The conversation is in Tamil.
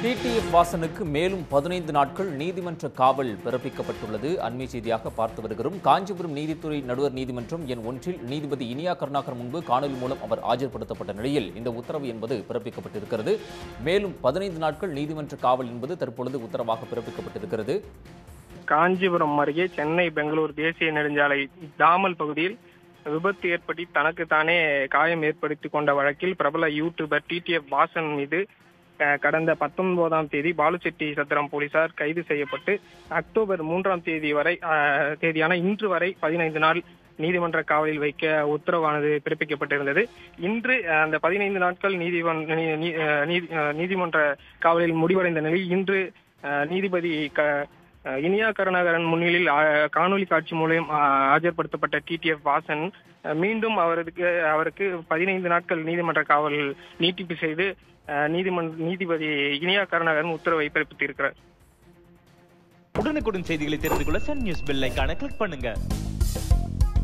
டிடிஎஃப் வாசனுக்கு மேலும் பதினைந்து நாட்கள் நீதிமன்ற காவல் பிறப்பிக்கப்பட்டுள்ளது அண்மை செய்தியாக பார்த்து வருகிறோம் காஞ்சிபுரம் நீதித்துறை நடுவர் நீதிமன்றம் எண் ஒன்றில் நீதிபதி இனியா கருணாகர் முன்பு காணொலி மூலம் அவர் ஆஜர்படுத்தப்பட்ட நிலையில் இந்த உத்தரவு என்பது பிறப்பிக்கப்பட்டிருக்கிறது மேலும் பதினைந்து நாட்கள் நீதிமன்ற காவல் என்பது தற்பொழுது உத்தரவாக பிறப்பிக்கப்பட்டிருக்கிறது காஞ்சிபுரம் அருகே சென்னை பெங்களூர் தேசிய நெடுஞ்சாலை தாமல் பகுதியில் விபத்து ஏற்பட்டு தனக்கு தானே காயம் ஏற்படுத்திக் கொண்ட வழக்கில் பிரபல யூடியூபர் டிடிஎஃப் வாசன் மீது அஹ், கடந்த பத்தொன்பதாம் தேதி பாலுச்செட்டி சத்திரம் போலீசார் கைது செய்யப்பட்டு அக்டோபர் மூன்றாம் தேதி வரை அஹ், தேதியான இன்று வரை பதினைந்து நாள் நீதிமன்ற காவலில் வைக்க உத்தரவானது பிறப்பிக்கப்பட்டிருந்தது இன்று அஹ், அந்த பதினைந்து நாட்கள் நீதிமன் நீ- நீ- அஹ், நீதி- அஹ், நீதிமன்ற காவலில் முடிவடைந்த நிலையில் இன்று அஹ், நீதிபதி க அஹ் இனியா கருணாகரன் முன்னிலையில் அஹ், காணொலி காட்சி மூலம் அஹ், ஆஜர்படுத்தப்பட்ட டிடிஎஃப் வாசன் அஹ், மீண்டும் அவருக்கு அவருக்கு பதினைந்து நாட்கள் நீதிமன்ற காவல் நீட்டிப்பு செய்து அஹ், நீதிமன்ற நீதிபதி இனியா கருணாகரன் உத்தரவை பிறப்பித்திருக்கிறார் உடனுக்குடன் செய்திகளை தெரிந்து கொள்ள சன் நியூஸ் பெல் ஐகானை கிளிக் பண்ணுங்க